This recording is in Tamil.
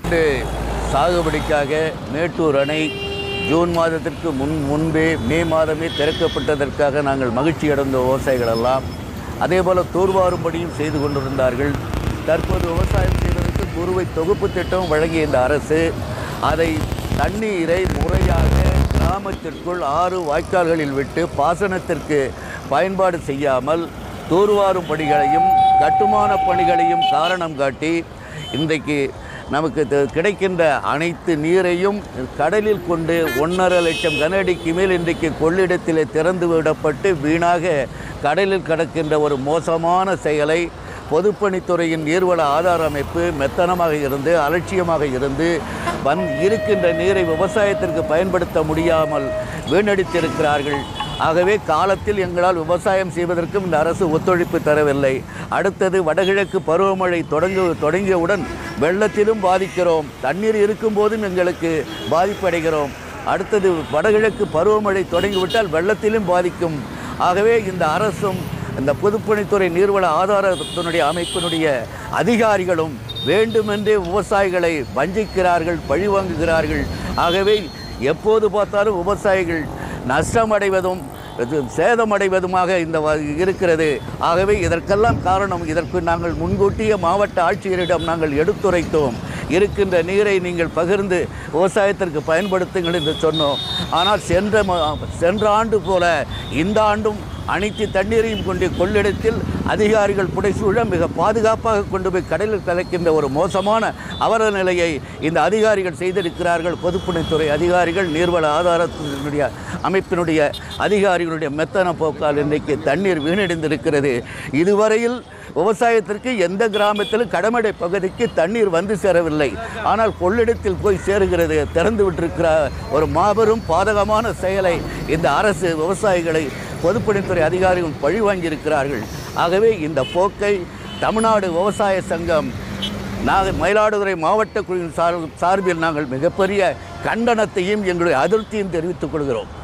ஆண்டு சாகுபடிக்காக மேட்டூர் அணை ஜூன் மாதத்திற்கு முன் முன்பே மே மாதமே திறக்கப்பட்டதற்காக நாங்கள் மகிழ்ச்சி அடைந்த விவசாயிகள் எல்லாம் அதே போல் தூர்வாரும்படியும் செய்து கொண்டிருந்தார்கள் தற்போது விவசாயம் செய்வதற்கு குருவை தொகுப்பு திட்டம் வழங்கிய இந்த அரசு அதை தண்ணீரை முறையாக கிராமத்திற்குள் ஆறு வாய்க்கால்களில் விட்டு பாசனத்திற்கு பயன்பாடு செய்யாமல் தூர்வாரும் பணிகளையும் கட்டுமான பணிகளையும் காரணம் காட்டி இன்றைக்கு நமக்கு த- கிடைக்கின்ற அனைத்து நீரையும் கடலில் கொண்டு ஒன்றரை லட்சம் கனஅடிக்கு மேல் இன்றைக்கு கொள்ளிடத்திலே திறந்து விடப்பட்டு வீணாக கடலில் கிடக்கின்ற ஒரு மோசமான செயலை பொதுப்பணித்துறையின் நீர்வள ஆதார அமைப்பு மெத்தனமாக இருந்து அலட்சியமாக இருந்து வந் இருக்கின்ற நீரை விவசாயத்திற்கு பயன்படுத்த முடியாமல் வீணடித்திருக்கிறார்கள் ஆகவே காலத்தில் எங்களால் விவசாயம் செய்வதற்கும் இந்த அரசு ஒத்துழைப்பு தரவில்லை அடுத்தது வடகிழக்கு பருவமழை தொடங்கு தொடங்கியவுடன் வெள்ளத்திலும் பாதிக்கிறோம் தண்ணீர் இருக்கும்போதும் எங்களுக்கு பாதிப்படைகிறோம் அடுத்தது வடகிழக்கு பருவமழை தொடங்கிவிட்டால் வெள்ளத்திலும் பாதிக்கும் ஆகவே இந்த அரசும் இந்த பொதுப்பணித்துறை நீர்வள ஆதாரத்தினுடைய அமைப்பினுடைய அதிகாரிகளும் வேண்டுமென்றே விவசாயிகளை வஞ்சிக்கிறார்கள் பழிவாங்குகிறார்கள் ஆகவே எப்போது பார்த்தாலும் விவசாயிகள் நஷ்டமடைவதும் இது சேதமடைவதுமாக இந்த வ- இருக்கிறது ஆகவே இதற்கெல்லாம் காரணம் இதற்கு நாங்கள் முன்கூட்டிய மாவட்ட ஆட்சியரிடம் நாங்கள் எடுத்துரைத்தோம் இருக்கின்ற நீரை நீங்கள் பகிர்ந்து விவசாயத்திற்கு பயன்படுத்துங்கள் என்று சொன்னோம் ஆனால் சென்ற ம- சென்ற ஆண்டு போல இந்த ஆண்டும் அனைத்து தண்ணீரையும் கொண்டு கொள்ளிடத்தில் அதிகாரிகள் புடைசூழ மிக பாதுகாப்பாக கொண்டு போய் கடலில் கலக்கின்ற ஒரு மோசமான அவல நிலையை இந்த அதிகாரிகள் செய்திருக்கிறார்கள் பொதுப்பணித்துறை அதிகாரிகள் நீர்வள ஆதாரத்தினுடைய அமைப்பினுடைய அதிகாரிகளுடைய மெத்தன போக்கால் இன்றைக்கு தண்ணீர் வீணடைந்திருக்கிறது இதுவரையில் விவசாயத்திற்கு எந்த கிராமத்திலும் கடமடை பகுதிக்கு தண்ணீர் வந்து சேரவில்லை ஆனால் கொள்ளிடத்தில் போய் சேருகிறது திறந்து விட்டிருக்கிற ஒரு மாபெரும் பாதகமான செயலை இந்த அரசு விவசாயிகளை பொதுப்பணித்துறை அதிகாரிகள் பழிவாங்கியிருக்கிறார்கள் ஆகவே இந்த போக்கை தமிழ்நாடு விவசாய சங்கம் நாங்கள் மயிலாடுதுறை மாவட்ட குழுவின் சார் சார்பில் நாங்கள் மிகப்பெரிய கண்டனத்தையும் எங்களுடைய அதிருப்தியும் தெரிவித்துக் கொள்கிறோம்